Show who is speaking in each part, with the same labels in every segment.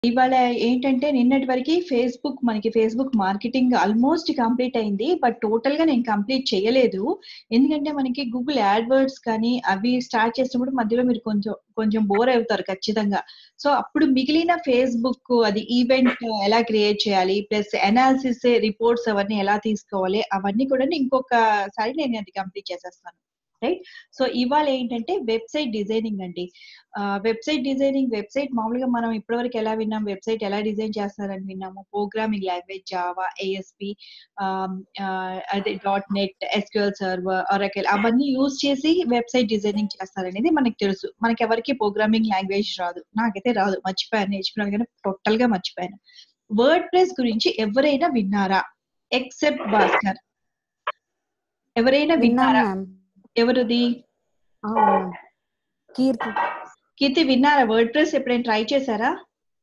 Speaker 1: ఇవాళ ఏంటంటే నిన్నటి వరకు ఫేస్బుక్ మనకి Facebook marketing almost complete but బట్ టోటల్ గా నేను కంప్లీట్ చేయలేదు ఎందుకంటే మనకి గూగుల్ యాడ్వర్డ్స్ కానీ అవి స్టార్ట్ చేసినప్పుడు మధ్యలో మీరు కొంచెం కొంచెం బోర్ అవుతారు ఖచ్చితంగా సో అప్పుడు మిగిలిన ఫేస్బుక్ అది ఈవెంట్ ఎలా క్రియేట్ చేయాలి ప్లస్ అనాలిసిస్ రిపోర్ట్స్ అవన్నీ ఎలా తీసుకోవాలి అవన్నీ కూడా ఇంకొకసారి నేను అది కంప్లీట్ చేసేస్తాను రైట్ సో ఇవాళ ఏంటంటే వెబ్సైట్ డిజైనింగ్ అండి వెబ్సైట్ డిజైనింగ్ వెబ్సైట్ మామూలుగా మనం ఇప్పటివరకు ఎలా విన్నాం వెబ్సైట్ ఎలా డిజైన్ చేస్తారని విన్నాము ప్రోగ్రామింగ్ లాంగ్వేజ్ జావా ఏఎస్పి అదే dot net SQL server Oracle అవన్నీ యూజ్ చేసి వెబ్సైట్ డిజైనింగ్ చేస్తారనేది మనకి తెలుసు మనకి ఎవరికి ప్రోగ్రామింగ్ లాంగ్వేజ్ రాదు నాకైతే రాదు మర్చిపోయాను నేర్చుకున్నాను కానీ టోటల్ గా మర్చిపోయాను వర్డ్ ప్రెస్ గురించి ఎవరైనా విన్నారా ఎక్సెప్ట్ భాస్కర్ ఎవరైనా విన్నారా ఎవరిది
Speaker 2: కీర్తి
Speaker 1: కీర్తి విన్నారా వర్డ్ ప్రెస్ ఎప్పుడైనా ట్రై చేశారా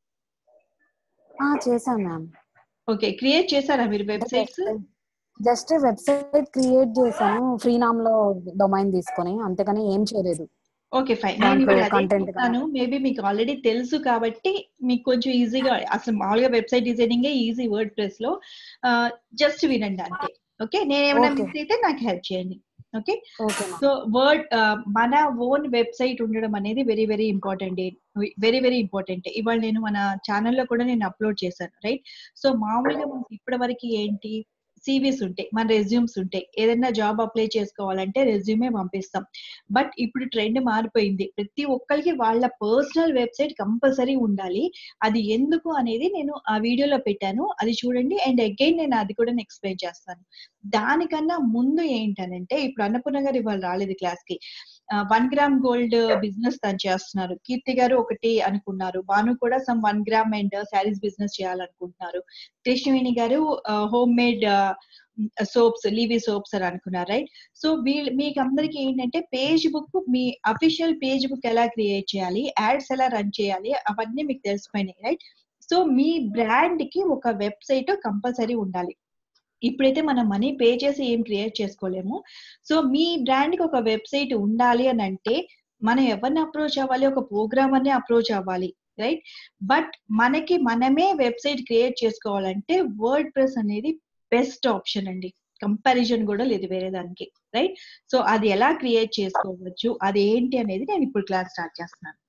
Speaker 2: చేశాను మ్యామ్
Speaker 1: ఓకే క్రియేట్ చేశారా మీరు వెబ్సైట్స్
Speaker 2: జస్ట్ వెబ్సైట్ క్రియేట్ చేశాను ఫ్రీనామ్ లో డొమైన్ తీసుకొని అంతేగాని ఏం చేయలేదు
Speaker 1: ఓకే ఫైన్ నేను
Speaker 2: దాంట్లో
Speaker 1: ఇవాళ అదే
Speaker 2: content
Speaker 1: చెప్తాను మేబీ మీకు ఆల్రెడీ తెలుసు కాబట్టి మీకు కొంచెం ఈజీగా అసలు మామూలుగా website designing easy WordPress లో జస్ట్ వినండి అంతే ఓకే నేను ఏమైనా
Speaker 2: Okay.
Speaker 1: మిస్ అయితే నాకు హెల్ప్ చేయండి okay
Speaker 2: okay ma'am
Speaker 1: so word మన ఓన్ వెబ్సైట్ ఉండడం అనేది very very important very very important ఇవాళ నేను మన ఛానల్లో కూడా నేను అప్లోడ్ చేశాను రైట్ సో మామూలుగా మనకి ఇప్పటి వరకు ఏంటి సివిస్ ఉంటాయి మన రెజ్యూమ్స్ ఉంటాయి ఏదైనా జాబ్ అప్లై చేసుకోవాలంటే రెజ్యూమే పంపిస్తాం బట్ ఇప్పుడు ట్రెండ్ మారిపోయింది ప్రతి ఒక్కరికి వాళ్ళ పర్సనల్ వెబ్సైట్ కంపల్సరీ ఉండాలి అది ఎందుకు అనేది నేను ఆ వీడియోలో పెట్టాను అది చూడండి అండ్ అగైన్ నేను అది కూడా ఎక్స్ప్లెయిన్ చేస్తాను దానికన్నా ముందు ఏంటనంటే ఇప్పుడు అన్నపూర్ణ గారు ఇవాళ రాలేదు క్లాస్ కి వన్ గ్రామ్ గోల్డ్ బిజినెస్ తను చేస్తున్నారు కీర్తి గారు ఒకటి అనుకున్నారు భాను కూడా some one gram and sarees business చేయాలనుకుంటున్నారు Krishnaveni garu home made soaps లీవీ సోప్స్ అని అనుకున్నారు రైట్ సో వీళ్ళు మీకు అందరికి ఏంటంటే పేజ్ బుక్ మీ అఫీషియల్ పేజ్ బుక్ ఎలా క్రియేట్ చేయాలి యాడ్స్ ఎలా రన్ చేయాలి అవన్నీ మీకు తెలిసిపోయినాయి రైట్ సో మీ బ్రాండ్ కి ఒక వెబ్సైట్ కంపల్సరీ ఉండాలి ఇప్పుడైతే మనం మనీ పే చేసి ఏం క్రియేట్ చేసుకోలేము సో మీ బ్రాండ్ కి ఒక వెబ్సైట్ ఉండాలి అని అంటే మనం ఎవరిని అప్రోచ్ అవ్వాలి ఒక ప్రోగ్రామర్ ని అప్రోచ్ అవ్వాలి రైట్ బట్ మనకి మనమే వెబ్సైట్ క్రియేట్ చేసుకోవాలంటే వర్డ్ ప్రెస్ అనేది బెస్ట్ ఆప్షన్ అండి కంపారిజన్ కూడా లేదు వేరే దానికి రైట్ సో అది ఎలా క్రియేట్ చేసుకోవచ్చు అది ఏంటి అనేది నేను ఇప్పుడు క్లాస్ స్టార్ట్ చేస్తున్నాను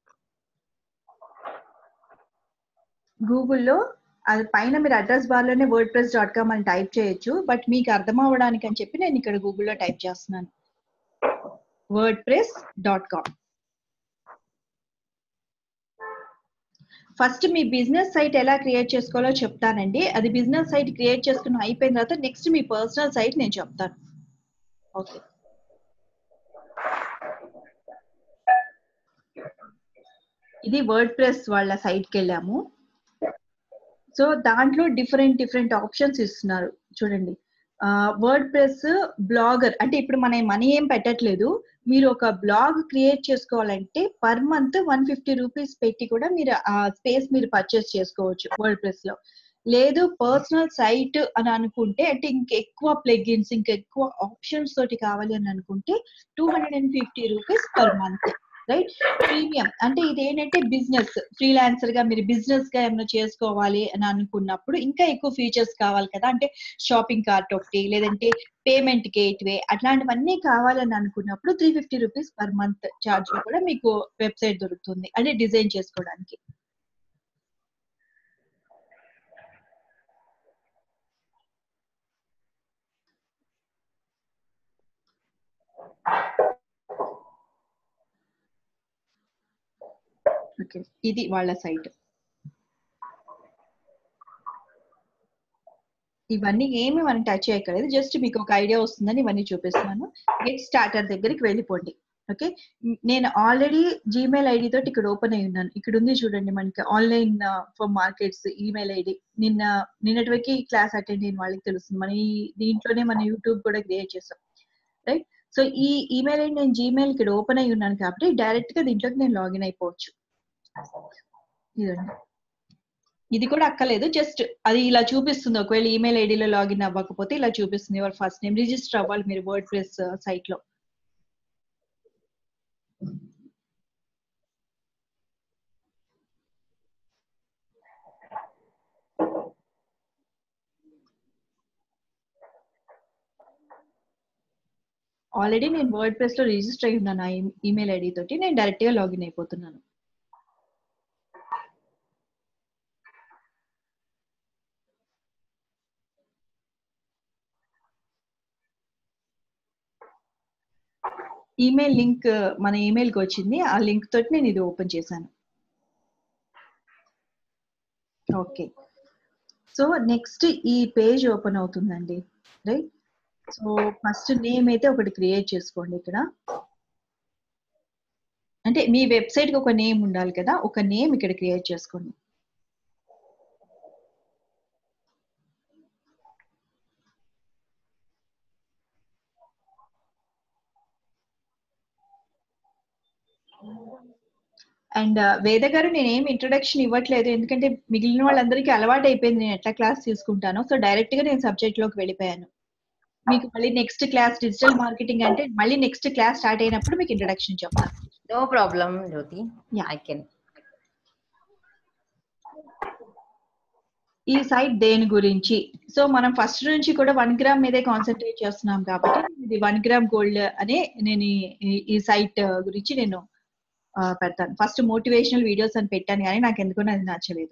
Speaker 1: గూగుల్లో అది పైన మీరు అడ్రస్ బార్ లోనే వర్డ్ ప్రెస్ డాట్ కామ్ అని టైప్ చేయొచ్చు బట్ మీకు అర్థం అవ్వడానికి అని చెప్పి నేను ఇక్కడ గూగుల్లో టైప్ చేస్తున్నాను WordPress dot com first మీ బిజినెస్ సైట్ ఎలా క్రియేట్ చేసుకోవాలో చెప్తానండి అది బిజినెస్ సైట్ క్రియేట్ చేసుకుని అయిపోయిన తర్వాత నెక్స్ట్ మీ పర్సనల్ సైట్ నేను చెప్తాను ఓకే ఇది వర్డ్ ప్రెస్ వాళ్ళ సైట్కి వెళ్ళాము సో దాంట్లో డిఫరెంట్ డిఫరెంట్ ఆప్షన్స్ ఇస్తున్నారు చూడండి వర్డ్ ప్రెస్ బ్లాగర్ అంటే ఇప్పుడు మన మనీ ఏం పెట్టట్లేదు మీరు ఒక బ్లాగ్ క్రియేట్ చేసుకోవాలంటే per month one fifty rupees పెట్టి కూడా మీరు ఆ స్పేస్ మీరు పర్చేస్ చేసుకోవచ్చు వర్డ్ ప్రెస్ లో లేదు పర్సనల్ సైట్ అని అనుకుంటే అంటే ఇంకెక్కువ ప్లగిన్స్ ఇంకెక్కువ ఆప్షన్స్ తోటి కావాలి అని అనుకుంటే two hundred and fifty rupees per month right premium అంటే ఇది ఏంటంటే బిజినెస్ ఫ్రీలాన్సర్ గా మీరు బిజినెస్ గా ఏమైనా చేసుకోవాలి అని అనుకున్నప్పుడు ఇంకా ఎక్కువ ఫీచర్స్ కావాలి కదా అంటే షాపింగ్ కార్ట్ ఒకటి లేదంటే పేమెంట్ గేట్వే అట్లాంటివన్నీ కావాలని అనుకున్నప్పుడు three fifty rupees per month charge లో కూడా మీకు వెబ్సైట్ దొరుకుతుంది అంటే డిజైన్ చేసుకోవడానికి ఓకే ఇది వాళ్ళ సైట్ ఇవన్నీ ఏమి మనం టచ్ చేయక్కర్లేదు జస్ట్ మీకు ఒక ఐడియా వస్తుందని ఇవన్నీ చూపిస్తున్నాను గెట్ స్టార్టర్ దగ్గరికి వెళ్ళిపోండి ఓకే నేను ఆల్రెడీ జీమెయిల్ ఐడి తోటి ఇక్కడ ఓపెన్ అయి ఉన్నాను ఇక్కడ ఉంది చూడండి మనకి online for markets email ID నిన్న నిన్నటి వరకు క్లాస్ అటెండ్ అయిన వాళ్ళకి తెలుస్తుంది మన ఈ దీంట్లోనే మన యూట్యూబ్ కూడా క్రియేట్ చేస్తాం రైట్ సో ఈ ఈమెయిల్ ఐడి నేను జీమెయిల్ ఇక్కడ ఓపెన్ అయి ఉన్నాను కాబట్టి డైరెక్ట్ గా దీంట్లోకి నేను లాగిన్ అయిపోవచ్చు ఇదండి ఇది కూడా అక్కలేదు జస్ట్ అది ఇలా చూపిస్తుంది ఒకవేళ ఈమెయిల్ ఐడిలో లాగిన్ అవ్వకపోతే ఇలా చూపిస్తుంది యువర్ ఫస్ట్ నేమ్ రిజిస్టర్ అవ్వాలి మీరు వర్డ్ ప్రెస్ సైట్ లో ఆల్రెడీ నేను వర్డ్ ప్రెస్ లో రిజిస్టర్ అయి ఉన్నాను ఆ ఈమెయిల్ ఐడి తోటి నేను డైరెక్ట్ గా లాగిన్ అయిపోతున్నాను ఈమెయిల్ లింక్ మన ఈమెయిల్ కి వచ్చింది ఆ లింక్ తోటి నేను ఇది ఓపెన్ చేశాను ఓకే సో నెక్స్ట్ ఈ పేజ్ ఓపెన్ అవుతుందండి రైట్ సో ఫస్ట్ నేమ్ అయితే ఒకటి క్రియేట్ చేసుకోండి ఇక్కడ అంటే మీ వెబ్సైట్ కి ఒక నేమ్ ఉండాలి కదా ఒక నేమ్ ఇక్కడ క్రియేట్ చేసుకోండి అండ్ వేద గారు నేను ఏం ఇంట్రొడక్షన్ ఇవ్వట్లేదు ఎందుకంటే మిగిలిన వాళ్ళందరికీ అలవాటు అయిపోయింది నేను ఎట్లా క్లాస్ తీసుకుంటాను సో డైరెక్ట్ గా నేను సబ్జెక్ట్ లోకి వెళ్ళిపోయాను మీకు మళ్ళీ నెక్స్ట్ క్లాస్ డిజిటల్ మార్కెటింగ్ అంటే మళ్ళీ నెక్స్ట్ క్లాస్ స్టార్ట్ అయినప్పుడు మీకు ఇంట్రొడక్షన్ చెప్తాను
Speaker 3: No problem, Jyoti.
Speaker 1: Yeah.
Speaker 3: I can.
Speaker 1: ఈ సైట్ దేని గురించి సో మనం ఫస్ట్ నుంచి కూడా వన్ గ్రామ్ మీదే కాన్సన్ట్రేట్ చేస్తున్నాం కాబట్టి ఇది వన్ గ్రామ్ గోల్డ్ అనే నేను ఈ- ఈ- ఈ సైట్ గురించి నేను ఆ, పెడతాను ఫస్ట్ మోటివేషనల్ వీడియోస్ అని పెట్టాను కానీ నాకు ఎందుకో అది నచ్చలేదు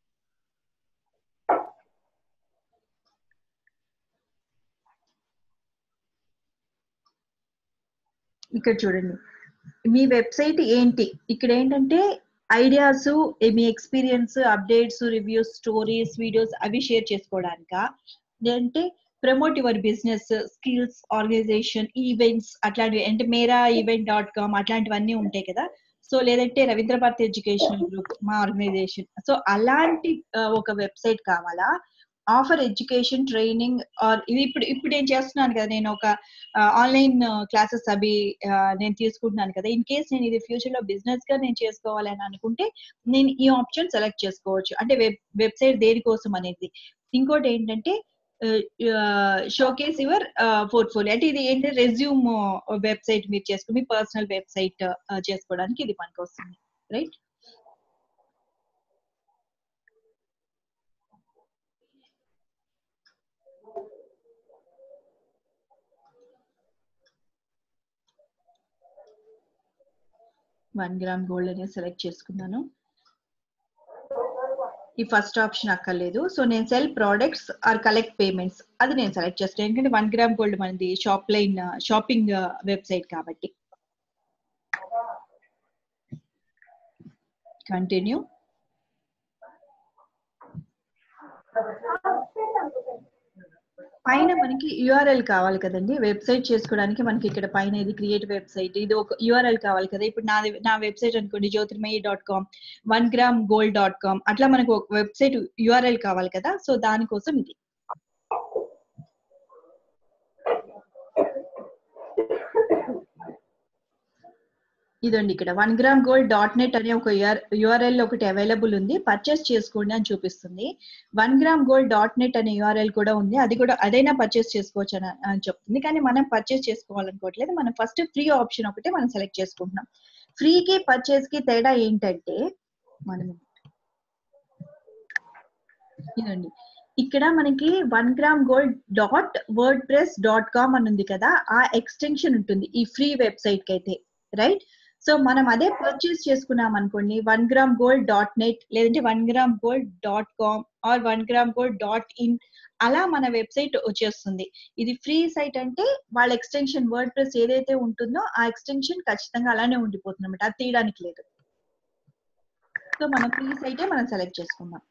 Speaker 1: ఇక్కడ చూడండి మీ వెబ్సైట్ ఏంటి ఇక్కడ ఏంటంటే ఐడియాస్ మీ experience updates reviews stories videos అవి షేర్ చేసుకోవడానికా లేదంటే promote your business skills organisation events అట్లాంటివి అంటే మేరా ఈవెంట్ డాట్ కామ్ అట్లాంటివన్నీ ఉంటాయి కదా సో లేదంటే రవీంద్ర భారతి ఎడ్యుకేషనల్ గ్రూప్ మా ఆర్గనైజేషన్ సో అలాంటి ఆ, ఒక వెబ్సైట్ కావాలా ఆఫర్ ఎడ్యుకేషన్ ట్రైనింగ్ ఆర్ ఇది ఇప్పుడు ఇప్పుడు నేను చేస్తున్నాను కదా నేను ఒక ఆన్లైన్ క్లాసెస్ అవి ఆ, నేను తీసుకుంటున్నాను కదా ఇన్ కేస్ నేను ఇది ఫ్యూచర్ లో బిజినెస్ గా నేను చేసుకోవాలి అని అనుకుంటే నేను ఈ ఆప్షన్ సెలెక్ట్ చేసుకోవచ్చు అంటే వెబ్ వెబ్సైట్ దేనికోసం అనేది ఇంకోటి ఏంటంటే షోకేస్ యువర్ పోర్ట్ఫోలియో అంటే ఇది ఏంటంటే రెజ్యూమ్ వెబ్సైట్ మీరు చేసుకో మీ పర్సనల్ వెబ్సైట్ చేసుకోవడానికి ఇది పనికి వస్తుంది రైట్ వన్ గ్రామ్ గోల్డ్ అనేది సెలెక్ట్ చేసుకున్నాను ఈ ఫస్ట్ ఆప్షన్ అక్కర్లేదు సో నేను sell products or collect payments అది నేను సెలెక్ట్ చేస్తాను ఎందుకంటే వన్ గ్రామ్ గోల్డ్ మనది షాప్ లైన్ షాపింగ్ వెబ్సైట్ కాబట్టి కంటిన్యూ పైన మనకి యుఆర్ఎల్ కావాలి కదండి వెబ్సైట్ చేసుకోవడానికి మనకి ఇక్కడ పైన ఇది క్రియేట్ వెబ్సైట్ ఇది ఒక యుఆర్ఎల్ కావాలి కదా ఇప్పుడు నాది నా వెబ్సైట్ అనుకోండి Jyothirmayi dot com one gram gold dot com అట్లా మనకు ఒక వెబ్సైట్ యుఆర్ఎల్ కావాలి కదా సో దానికోసం ఇది ఇదండి ఇక్కడ one gram gold dot net అనే ఒక యుఆర్ఎల్ ఒకటి అవైలబుల్ ఉంది పర్చేస్ చేసుకోండి అని చూపిస్తుంది one gram gold dot net అనే యుఆర్ఎల్ కూడా ఉంది అది కూడా అదైనా పర్చేస్ చేసుకోవచ్చు అని అని చెప్తుంది కానీ మనం పర్చేస్ చేసుకోవాలనుకోవట్లేదు మనం ఫస్ట్ ఫ్రీ ఆప్షన్ ఒకటి మనం సెలెక్ట్ చేసుకుంటున్నాం ఫ్రీకి పర్చేస్ కి తేడా ఏంటంటే మనం ఇదండి ఇక్కడ మనకి one gram gold dot WordPress dot com అని ఉంది కదా ఆ ఎక్స్టెన్షన్ ఉంటుంది ఈ ఫ్రీ వెబ్సైట్ కి అయితే రైట్ సో మనం అదే పర్చేస్ చేసుకున్నాం అనుకోండి one gram gold dot net లేదంటే one gram gold dot com or one gram gold dot in అలా మన వెబ్సైట్ వచ్చేస్తుంది ఇది ఫ్రీ సైట్ అంటే వాళ్ళ ఎక్స్టెన్షన్ వర్డ్ ప్రెస్ ఏదైతే ఉంటుందో ఆ ఎక్స్టెన్షన్ ఖచ్చితంగా అలానే ఉండిపోతుంది అనమాట అది తీయడానికి లేదు సో మనం ఫ్రీ సైటే మనం సెలెక్ట్ చేసుకుందాం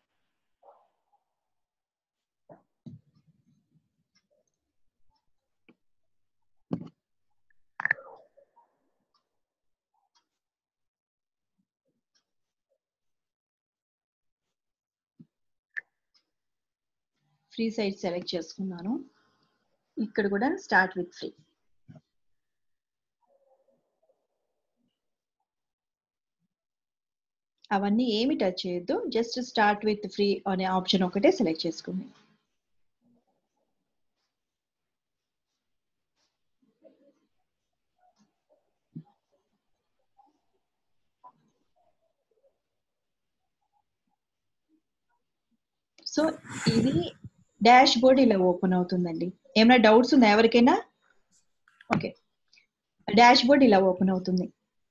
Speaker 1: ఫ్రీ సైట్ సెలెక్ట్ చేసుకున్నాను ఇక్కడ కూడా స్టార్ట్ విత్ ఫ్రీ అవన్నీ ఏమి టచ్ చేయొద్దు జస్ట్ స్టార్ట్ విత్ ఫ్రీ అనే ఆప్షన్ ఒకటే సెలెక్ట్ చేసుకోండి సో ఇది డాష్ బోర్డ్ ఇలా ఓపెన్ అవుతుందండి ఏమైనా డౌట్స్ ఉందా ఎవరికైనా ఓకే డాష్ బోర్డ్ ఇలా ఓపెన్ అవుతుంది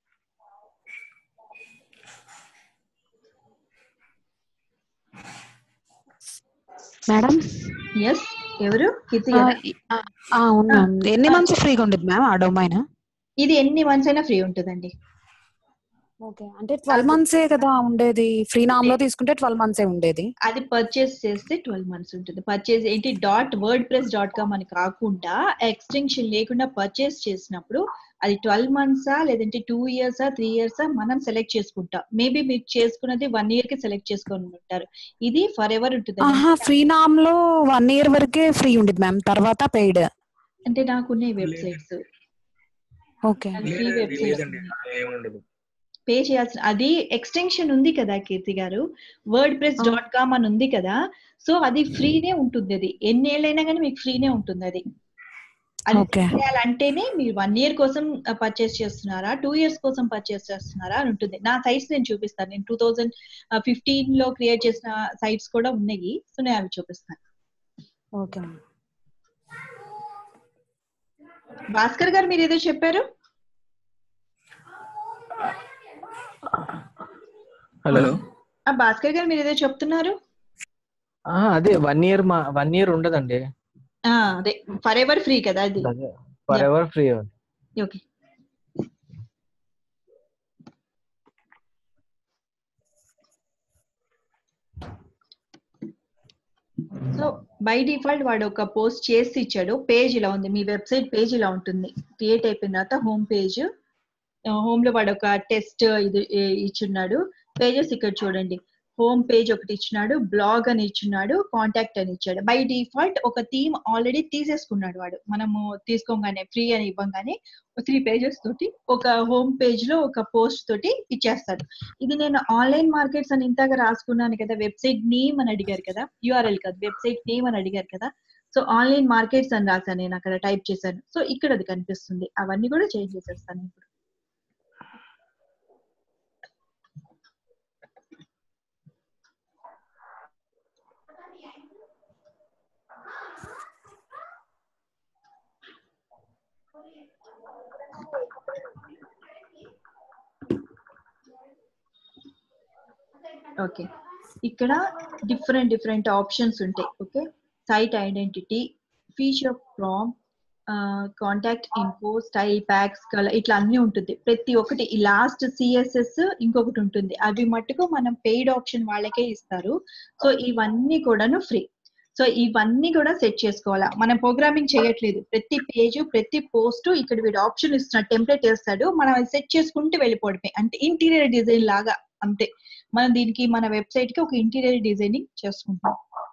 Speaker 2: మేడం
Speaker 1: ఎస్ ఎవరు కీర్తి
Speaker 2: ఆ,
Speaker 1: కదా?
Speaker 2: ఈ- ఆ, ఆ, అవును మ్యామ్ ఎన్ని మంత్స్ ఫ్రీగా ఉండేది మ్యామ్ ఆ డొమైన్
Speaker 1: ఇది ఎన్ని మంత్స్ అయినా ఫ్రీ ఉంటుందండి
Speaker 2: ఓకే అంటే ట్వెల్వ్ మంత్సే కదా ఉండేది ఫ్రీ నామ్ లో తీసుకుంటే ట్వెల్వ్ మంత్సే ఉండేది
Speaker 1: అది పర్చేస్ చేస్తే ట్వెల్వ్ మంత్స్ ఉంటుంది పర్చేస్ ఏంటి dot WordPress dot com అని కాకుండా ఎక్స్టెన్షన్ లేకుండా పర్చేస్ చేసినప్పుడు అది ట్వెల్వ్ మంత్సా లేదంటే టూ ఇయర్సా త్రీ ఇయర్సా మనం సెలెక్ట్ చేసుకుంటాం మేబీ మీరు చేసుకున్నది వన్ ఇయర్ కి సెలెక్ట్ చేసుకొని ఉంటారు ఇది ఫర్ ఎవర్ ఉంటుంది
Speaker 2: ఆహా ఫ్రీ నామ్ లో వన్ ఇయర్ వరకే ఫ్రీ ఉండేది మ్యామ్ తర్వాత పెయిడ్
Speaker 1: అంటే నాకున్నాయి వెబ్సైట్స్
Speaker 2: ఓకే
Speaker 1: అది ఫ్రీ
Speaker 4: లేదండి
Speaker 1: వెబ్సైట్స్
Speaker 4: లేదండి అలా ఏముండదు
Speaker 1: పే చేయాల్సిన అది ఎక్స్టెన్షన్ ఉంది కదా కీర్తి గారు వర్డ్ ప్రెస్ డాట్ కామ్ అని ఉంది కదా సో అది ఫ్రీనే ఉంటుంది అది ఎన్ని ఏళ్ళైనా కానీ మీకు ఫ్రీనే ఉంటుంది అది అది
Speaker 2: Okay.
Speaker 1: చేయాలంటేనే మీరు వన్ ఇయర్ కోసం పర్చేస్ చేస్తున్నారా టూ ఇయర్స్ కోసం పర్చేస్ చేస్తున్నారా అని ఉంటుంది నా సైట్స్ నేను చూపిస్తాను నేను టూ థౌజండ్ ఫిఫ్టీన్ లో క్రియేట్ చేసిన సైట్స్ కూడా ఉన్నాయి సో నేను అవి చూపిస్తాను
Speaker 2: ఓకే మ్యామ్
Speaker 1: భాస్కర్ గారు మీరు ఏదో చెప్పారు
Speaker 5: హలో
Speaker 1: ఆ భాస్కర్ గారు మీరు ఏదో చెప్తున్నారు
Speaker 5: ఆ, అదే వన్ ఇయర్ మా వన్ ఇయర్ ఉండదండి
Speaker 1: ఆ, అదే ఫర్ ఎవర్ ఫ్రీ కదా అది
Speaker 5: for ever free
Speaker 1: okay so by default వాడు ఒక పోస్ట్ చేసి ఇచ్చాడు పేజ్ ఇలా ఉంది మీ వెబ్సైట్ పేజ్ ఇలా ఉంటుంది క్రియేట్ అయిపోయిన తర్వాత హోమ్ పేజ్ హోమ్ లో వాడు ఒక టెస్ట్ ఇది ఏ- ఇచ్చున్నాడు పేజెస్ ఇక్కడ చూడండి హోమ్ పేజ్ ఒకటి ఇచ్చినాడు బ్లాగ్ అని ఇచ్చున్నాడు కాంటాక్ట్ అని ఇచ్చాడు బై డిఫాల్ట్ ఒక థీమ్ ఆల్రెడీ తీసేసుకున్నాడు వాడు మనము తీసుకోగానే ఫ్రీ అని ఇవ్వగానే త్రీ పేజెస్ తోటి ఒక హోమ్ పేజ్ లో ఒక పోస్ట్ తోటి ఇచ్చేస్తాడు ఇది నేను ఆన్లైన్ మార్కెట్స్ అని ఇంతగా రాసుకున్నాను కదా వెబ్సైట్ నేమ్ అని అడిగారు కదా యూఆర్ఎల్ కాదు వెబ్సైట్ నేమ్ అని అడిగారు కదా సో ఆన్లైన్ మార్కెట్స్ అని రాశాను నేను అక్కడ టైప్ చేశాను సో ఇక్కడ అది కనిపిస్తుంది అవన్నీ కూడా చేంజ్ చేసేస్తాను ఇప్పుడు ఓకే ఇక్కడ డిఫరెంట్ డిఫరెంట్ ఆప్షన్స్ ఉంటాయి okay site identity feature from contact info style packs colour ఇట్లా అన్ని ఉంటుంది ప్రతి ఒక్కటి ఈ లాస్ట్ సిఎస్ఎస్ ఇంకొకటి ఉంటుంది అవి మట్టుకు మనం పెయిడ్ ఆప్షన్ వాళ్ళకే ఇస్తారు సో ఇవన్నీ కూడాను ఫ్రీ సో ఇవన్నీ కూడా సెట్ చేసుకోవాలా మనం ప్రోగ్రామింగ్ చేయట్లేదు ప్రతి పేజ్ ప్రతి పోస్ట్ ఇక్కడ వీడు ఆప్షన్ ఇస్తున్నాడు టెంప్లెట్ వేస్తాడు మనం అది సెట్ చేసుకుంటూ వెళ్ళిపోవడమే అంటే ఇంటీరియర్ డిజైన్ లాగా అంతే మనం దీనికి మన వెబ్సైట్ కి ఒక ఇంటీరియర్ డిజైనింగ్ చేసుకుంటాం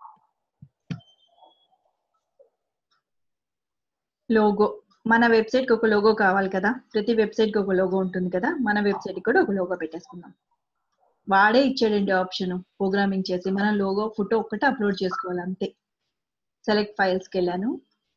Speaker 1: లోగో మన వెబ్సైట్ కి ఒక లోగో కావాలి కదా ప్రతి వెబ్సైట్ కి ఒక లోగో ఉంటుంది కదా మన వెబ్సైట్ కి కూడా ఒక లోగో పెట్టేసుకుందాం వాడే ఇచ్చాడండి ఆప్షన్ ప్రోగ్రామింగ్ చేసి మన లోగో ఫోటో ఒక్కటి అప్లోడ్ చేసుకోవాలి అంతే సెలెక్ట్ ఫైల్స్ కి వెళ్ళాను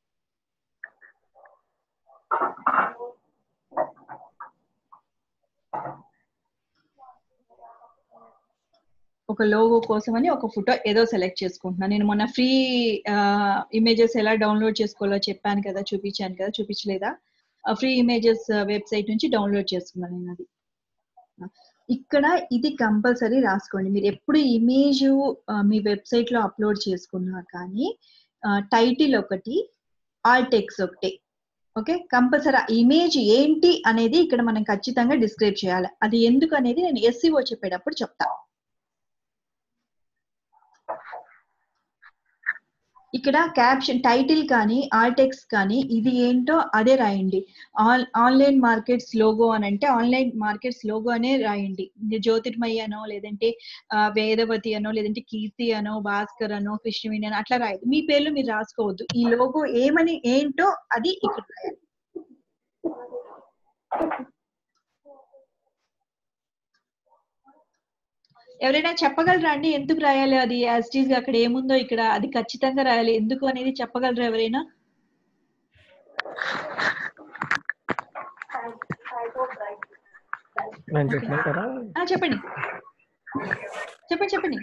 Speaker 1: ఒక లోగో కోసం అని ఒక ఫోటో ఏదో సెలెక్ట్ చేసుకుంటున్నాను నేను మొన్న ఫ్రీ ఇమేజెస్ ఎలా డౌన్లోడ్ చేసుకోవాలో చెప్పాను కదా చూపించాను కదా చూపించలేదా ఫ్రీ ఇమేజెస్ వెబ్సైట్ నుంచి డౌన్లోడ్ చేసుకున్నాను నేను అది ఇక్కడ ఇది కంపల్సరీ రాసుకోండి మీరు ఎప్పుడు ఇమేజ్ మీ వెబ్సైట్ లో అప్లోడ్ చేసుకున్నా కానీ టైటిల్ ఒకటి ఆల్ టెక్స్ ఒకటి ఓకే కంపల్సరీ ఇమేజ్ ఏంటి అనేది ఇక్కడ మనం ఖచ్చితంగా డిస్క్రైబ్ చేయాలి అది ఎందుకు అనేది నేను ఎస్సీఓ చెప్పేటప్పుడు చెప్తా ఇక్కడ క్యాప్షన్ టైటిల్ కానీ ఆర్టెక్స్ కానీ ఇది ఏంటో అదే రాయండి ఆన్ ఆన్లైన్ మార్కెట్స్ లోగో అని అంటే ఆన్లైన్ మార్కెట్స్ లోగో అనే రాయండి ఇది జ్యోతిర్మయి అనో లేదంటే ఆ, వేదవతి అనో లేదంటే కీర్తి అనో భాస్కర్ అనో కృష్ణవేణి అనో అట్లా రాయదు మీ పేర్లు మీరు రాసుకోవద్దు ఈ లోగో ఏమని ఏంటో అది ఇక్కడ రాయాలి ఎవరైనా చెప్పగలరా అండి ఎందుకు రాయాలి అది యాస్టీస్ గా అక్కడ ఏముందో ఇక్కడ అది ఖచ్చితంగా రాయాలి ఎందుకు అనేది చెప్పగలరా ఎవరైనా
Speaker 5: నేను చెప్పమంటారా
Speaker 1: ఆ, చెప్పండి చెప్పండి చెప్పండి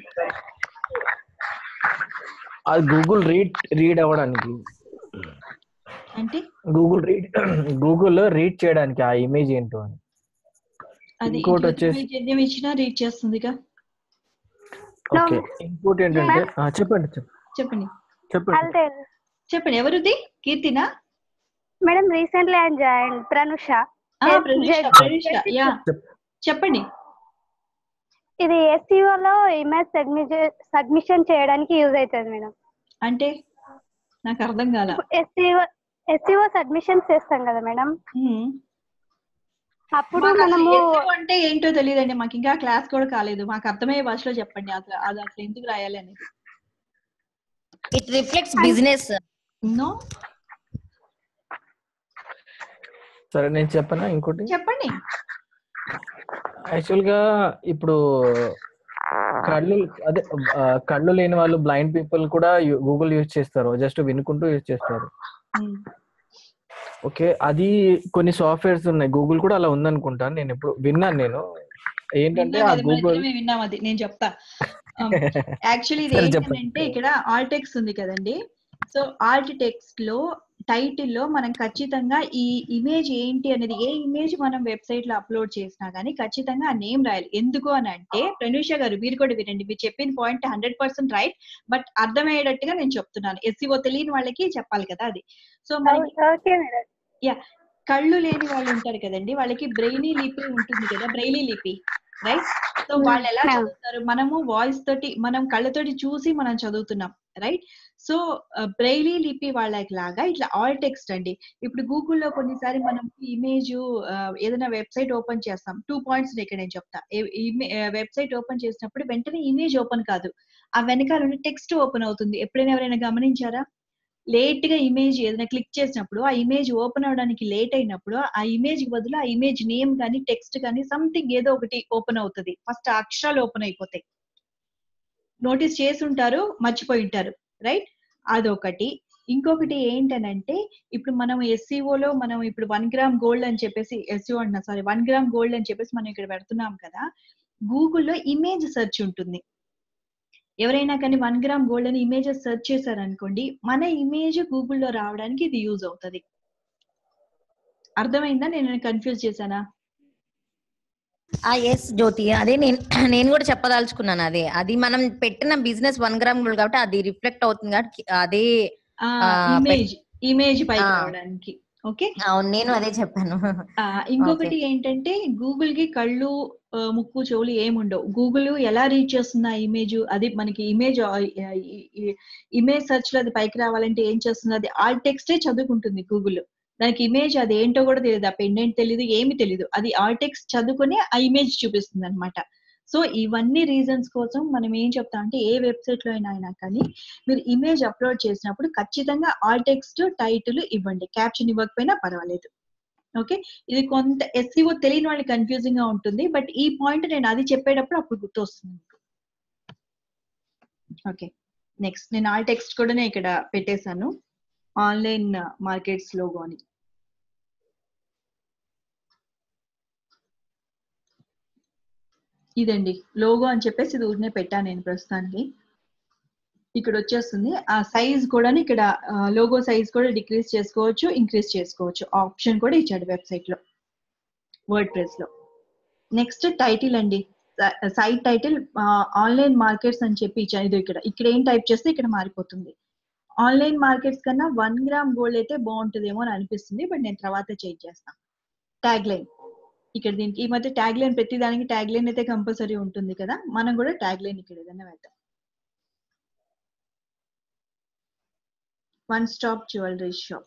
Speaker 5: అది గూగుల్ రీడ్ రీడ్ అవ్వడానికి
Speaker 1: అంటే
Speaker 5: గూగుల్ రీడ్ గూగుల్లో రీడ్ చేయడానికి ఆ ఇమేజ్ ఏంటో అని
Speaker 1: అది
Speaker 5: ఇంకోటి వచ్చేసి-
Speaker 1: జన్యం ఇచ్చినా రీడ్ చేస్తుందిగా
Speaker 5: ఓకే ఇంకోటి ఏంటంటే ఆ, చెప్పండి చెప్పండి
Speaker 1: చెప్పండి
Speaker 5: చెప్పండి
Speaker 4: అంటే
Speaker 1: చెప్పండి ఎవరిది కీర్తినా
Speaker 4: madam recently I join Pranusha
Speaker 1: ఆ,
Speaker 4: Yes,
Speaker 1: Praneesha
Speaker 4: yes.
Speaker 1: Praneesha yeah చెప్పండి
Speaker 4: ఇది SEO లో ఇమేజ్ సబ్మిషన్ చేయడానికి యూజ్ అవుతుంది మేడం
Speaker 1: అంటే నాకు అర్థం కాల
Speaker 4: ఎస్ఈఓ ఎస్ఈఓ సబ్మిషన్ చేస్తాం కదా మేడం
Speaker 1: ఉమ్.
Speaker 4: అప్పుడు
Speaker 1: మాకు అసలు
Speaker 4: మనము
Speaker 1: SEO అంటే ఏంటో తెలియదండి మాకు ఇంకా క్లాస్ కూడా కాలేదు మాకు అర్థమయ్యే భాషలో చెప్పండి అసలు అది అసలు ఎందుకు రాయాలి అనేది
Speaker 3: ఇట్ రిఫ్లెక్ట్స్ బిజినెస్
Speaker 1: నో
Speaker 5: సరే నేను చెప్పనా ఇంకోటి
Speaker 1: చెప్పండి
Speaker 5: యాక్చువల్ గా ఇప్పుడు కళ్ళు అదే ఆ, కళ్ళు లేని వాళ్ళు బ్లైండ్ పీపుల్ కూడా గూగుల్ యూజ్ చేస్తారు జస్ట్ వినుకుంటూ యూజ్ చేస్తారు
Speaker 1: ఉమ్.
Speaker 5: ఓకే అది కొన్ని సాఫ్ట్వేర్స్ ఉన్నాయి గూగుల్ కూడా అలా ఉందనుకుంటాను నేను ఇప్పుడు విన్నాను నేను ఏంటంటే
Speaker 1: విన్నాం
Speaker 5: ఆ
Speaker 1: అది, మన
Speaker 5: గూగుల్
Speaker 1: ఇద్దరమే విన్నాం అది నేను చెప్తా యాక్చువల్లీ ఇది
Speaker 5: సరే,
Speaker 1: ఏంటంటే
Speaker 5: చెప్పండి.
Speaker 1: ఇక్కడ ఆల్ టెక్స్ట్ ఉంది కదండి సో ఆల్ట్ టెక్స్ట్ లో టైటిల్ లో మనం ఖచ్చితంగా ఈ ఇమేజ్ ఏంటి అనేది ఏ ఇమేజ్ మనం వెబ్సైట్ లో అప్లోడ్ చేసినా గానీ ఖచ్చితంగా ఆ నేమ్ రాయాలి ఎందుకు అని అంటే ప్రనూష గారు మీరు కూడా వినండి మీరు చెప్పిన point hundred percent right but అర్థమయ్యేటట్టుగా నేను చెప్తున్నాను ఎస్సీఓ తెలియని వాళ్ళకి చెప్పాలి కదా అది సో మనకి
Speaker 4: ఓకే మేడం
Speaker 1: కళ్ళు లేని వాళ్ళు ఉంటారు కదండి వాళ్ళకి బ్రెయిలీ లిపి ఉంటుంది కదా బ్రెయిలీ లిపి రైట్ సో వాళ్ళు ఎలా
Speaker 4: Yeah.
Speaker 1: చదువుతారు మనము వాయిస్ తోటి మనం కళ్ళతోటి చూసి మనం చదువుతున్నాం రైట్ సో బ్రెయిలీ లిపి వాళ్ళకి లాగా ఇట్లా ఆల్ టెక్స్ట్ అండి ఇప్పుడు గూగుల్లో కొన్నిసారి మనం ఇమేజ్ ఏదైనా వెబ్సైట్ ఓపెన్ చేస్తాం టూ పాయింట్స్ ఇక్కడ నేను చెప్తా వెబ్సైట్ ఓపెన్ చేసినప్పుడు వెంటనే ఇమేజ్ ఓపెన్ కాదు ఆ వెనకాల టెక్స్ట్ ఓపెన్ అవుతుంది ఎప్పుడైనా ఎవరైనా గమనించారా లేట్ గా ఇమేజ్ ఏదైనా క్లిక్ చేసినప్పుడు ఆ ఇమేజ్ ఓపెన్ అవడానికి లేట్ అయినప్పుడు ఆ ఇమేజ్ కి బదులు ఆ ఇమేజ్ నేమ్ కానీ టెక్స్ట్ కానీ సంథింగ్ ఏదో ఒకటి ఓపెన్ అవుతుంది ఫస్ట్ ఆ అక్షరాలు ఓపెన్ అయిపోతాయి నోటీస్ చేసి ఉంటారు మర్చిపోయి ఉంటారు రైట్ అదొకటి ఇంకొకటి ఏంటనంటే ఇప్పుడు మనం SEO లో మనం ఇప్పుడు వన్ గ్రామ్ గోల్డ్ అని చెప్పేసి ఎస్ఈఓ అంటున్నా సారీ వన్ గ్రామ్ గోల్డ్ అని చెప్పేసి మనం ఇక్కడ పెడుతున్నాం కదా గూగుల్లో ఇమేజ్ సెర్చ్ ఉంటుంది ఎవరైనా కానీ వన్ గ్రామ్ గోల్డ్ అని ఇమేజెస్ సెర్చ్ చేశారనుకోండి మన ఇమేజ్ గూగుల్లో రావడానికి ఇది యూజ్ అవుతుంది అర్థమైందా నేను కన్ఫ్యూజ్ చేశానా
Speaker 3: ఆ ఎస్ జ్యోతి అదే నేను నేను కూడా చెప్పదలుచుకున్నాను అదే అది మనం పెట్టిన బిజినెస్ వన్ గ్రామ్ గోల్డ్ కాబట్టి అది రిఫ్లెక్ట్ అవుతుంది కాబట్టి అదే ఆ,
Speaker 1: ఇమేజ్ ఇమేజ్ పైకి
Speaker 3: ఆ.
Speaker 1: రావడానికి ఓకే
Speaker 3: అవును నేను అదే చెప్పాను
Speaker 1: ఆ, ఇంకొకటి ఏంటంటే గూగుల్ కి కళ్ళు ఆ, ముక్కు చెవులు ఏముండవు గూగుల్ ఎలా రీచ్ చేస్తుంది ఆ ఇమేజ్ అది మనకి ఇమేజ్ ఇమేజ్ సెర్చ్ లో అది పైకి రావాలంటే ఏం చేస్తుంది అది ఆల్ టెక్స్టే చదువుకుంటుంది గూగుల్ దానికి ఇమేజ్ అది ఏంటో కూడా తెలియదు ఆ పెండెంట్ తెలియదు ఏమి తెలియదు అది ఆల్ టెక్స్ట్ చదువుకొని ఆ ఇమేజ్ చూపిస్తుంది అనమాట సో ఇవన్నీ రీజన్స్ కోసం మనం ఏం చెప్తాం అంటే ఏ వెబ్సైట్ లో అయినా అయినా కానీ మీరు ఇమేజ్ అప్లోడ్ చేసినప్పుడు ఖచ్చితంగా ఆల్ టెక్స్ట్ టైటిల్ ఇవ్వండి క్యాప్షన్ ఇవ్వకపోయినా పర్వాలేదు ఓకే ఇది కొంత ఎస్సీఓ తెలియని వాళ్ళకి కన్ఫ్యూజింగ్ గా ఉంటుంది బట్ ఈ పాయింట్ నేను అది చెప్పేటప్పుడు అప్పుడు గుర్తొస్తుంది మీకు ఓకే నెక్స్ట్ నేను ఆల్ టెక్స్ట్ కూడా నేను ఇక్కడ పెట్టేశాను ఆన్లైన్ మార్కెట్స్ లోగో అని ఇదండి లోగో అని చెప్పేసి ఇది ఊరినే పెట్టాను నేను ప్రస్తుతానికి ఇక్కడ వచ్చేస్తుంది ఆ సైజ్ కూడా ఇక్కడ లోగో సైజ్ కూడా డిక్రీజ్ చేసుకోవచ్చు ఇంక్రీజ్ చేసుకోవచ్చు ఆప్షన్ కూడా ఇచ్చాడు వెబ్సైట్ లో వర్డ్ ప్రెస్ లో నెక్స్ట్ టైటిల్ అండి సైట్ టైటిల్ ఆన్లైన్ మార్కెట్స్ అని చెప్పి ఇచ్చాను ఇది ఇక్కడ ఇక్కడ ఏం టైప్ చేస్తే ఇక్కడ మారిపోతుంది ఆన్లైన్ మార్కెట్స్ కన్నా వన్ గ్రామ్ గోల్డ్ అయితే బాగుంటుందేమో అని అనిపిస్తుంది బట్ నేను తర్వాత చేంజ్ చేస్తాను ట్యాగ్ లైన్ ఇక్కడ దీనికి ఈ మధ్య ట్యాగ్ లైన్ ప్రతి దానికి ట్యాగ్ లైన్ అయితే కంపల్సరీ ఉంటుంది కదా మనం కూడా ట్యాగ్ లైన్ ఇక్కడ ఏదైనా వేద్దాం one stop jewellery shop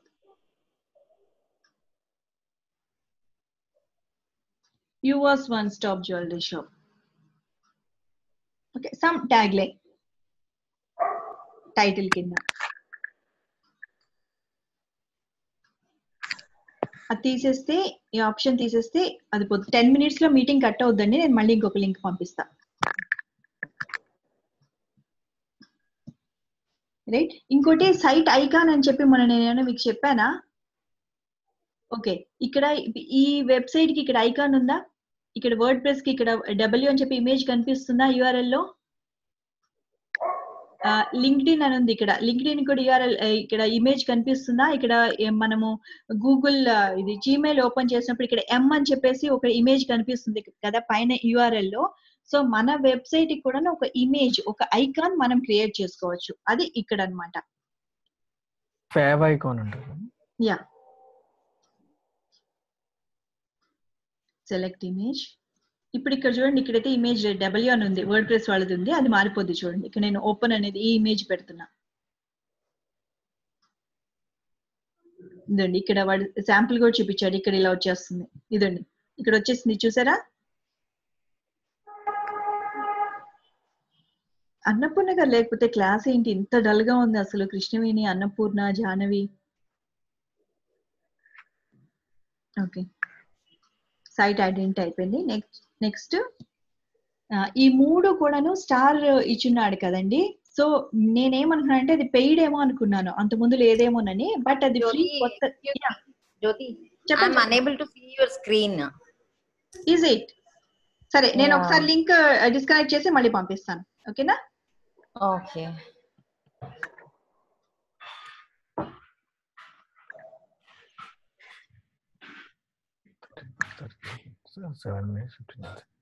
Speaker 1: yours one stop jewellery shop okay some tag line title కింద అది తీసేస్తే ఈ ఆప్షన్ తీసేస్తే అది టెన్ మినిట్స్ లో మీటింగ్ కట్ అవుద్దండి నేను మళ్ళీ ఇంకొక లింక్ పంపిస్తా రైట్ ఇంకోటి సైట్ ఐకాన్ అని చెప్పి మొన్న నేను ఏమైనా మీకు చెప్పానా ఓకే ఇక్కడ ఈ వెబ్సైట్ కి ఇక్కడ ఐకాన్ ఉందా ఇక్కడ వర్డ్ ప్రెస్ కి ఇక్కడ డబ్ల్యూ అని చెప్పి ఇమేజ్ కనిపిస్తుందా యూఆర్ఎల్ లో లింక్డ్ ఇన్ అని ఉంది ఇక్కడ లింక్డ్ ఇన్ కూడా URL, ఆ, ఇక్కడ ఇమేజ్ కనిపిస్తుందా ఇక్కడ ఏ- మనము గూగుల్ ఇది జీమెయిల్ ఓపెన్ చేసినప్పుడు ఇక్కడ ఎం అని చెప్పేసి ఒక ఇమేజ్ కనిపిస్తుంది కదా పైన యూఆర్ఎల్ లో సో మన వెబ్సైట్ కి కూడా ఒక ఇమేజ్ ఒక ఐకాన్ మనం క్రియేట్ చేసుకోవచ్చు అది ఇక్కడ అన్నమాట
Speaker 5: ఫేవ్ ఐకాన్ ఉంటుంది
Speaker 1: యా సెలెక్ట్ ఇమేజ్ ఇప్పుడు ఇక్కడ చూడండి ఇక్కడైతే ఇమేజ్ డబ్ల్యూ అని ఉంది వర్డ్ ప్రెస్ వాళ్ళది ఉంది అది మారిపోద్ది చూడండి ఇక్కడ నేను ఓపెన్ అనేది ఈ ఇమేజ్ పెడుతున్నా ఇదండి ఇక్కడ వాడు శాంపుల్ కూడా చూపించాడు ఇక్కడ ఇలా వచ్చేస్తుంది ఇదండి ఇక్కడ వచ్చేసింది చూసారా అన్నపూర్ణ గారు లేకపోతే క్లాస్ ఏంటి ఇంత డల్ గా ఉంది అసలు Krishnaveni Annapurna Jahnavi okay site identity అయిపోయింది నెక్స్ట్ నెక్స్ట్ ఈ మూడు కూడాను స్టార్ ఇచ్చున్నాడు కదండి సో నేనేమనుకున్నాను అంటే అది పెయిడ్ ఏమో అనుకున్నాను అంత ముందు లేదేమోనని బట్ అది ఫ్రీ
Speaker 3: జ్యోతి,
Speaker 1: కొత్త Yeah,
Speaker 3: జ్యోతి
Speaker 1: చెప్పండి
Speaker 3: I'm unable to see your screen
Speaker 1: is it సరే నేను
Speaker 3: Yeah.
Speaker 1: ఒకసారి లింక్ డిస్కనెక్ట్ చేసి మళ్ళీ పంపిస్తాను ఓకేనా
Speaker 3: ఓకే
Speaker 5: సెవెన్ మినిట్స్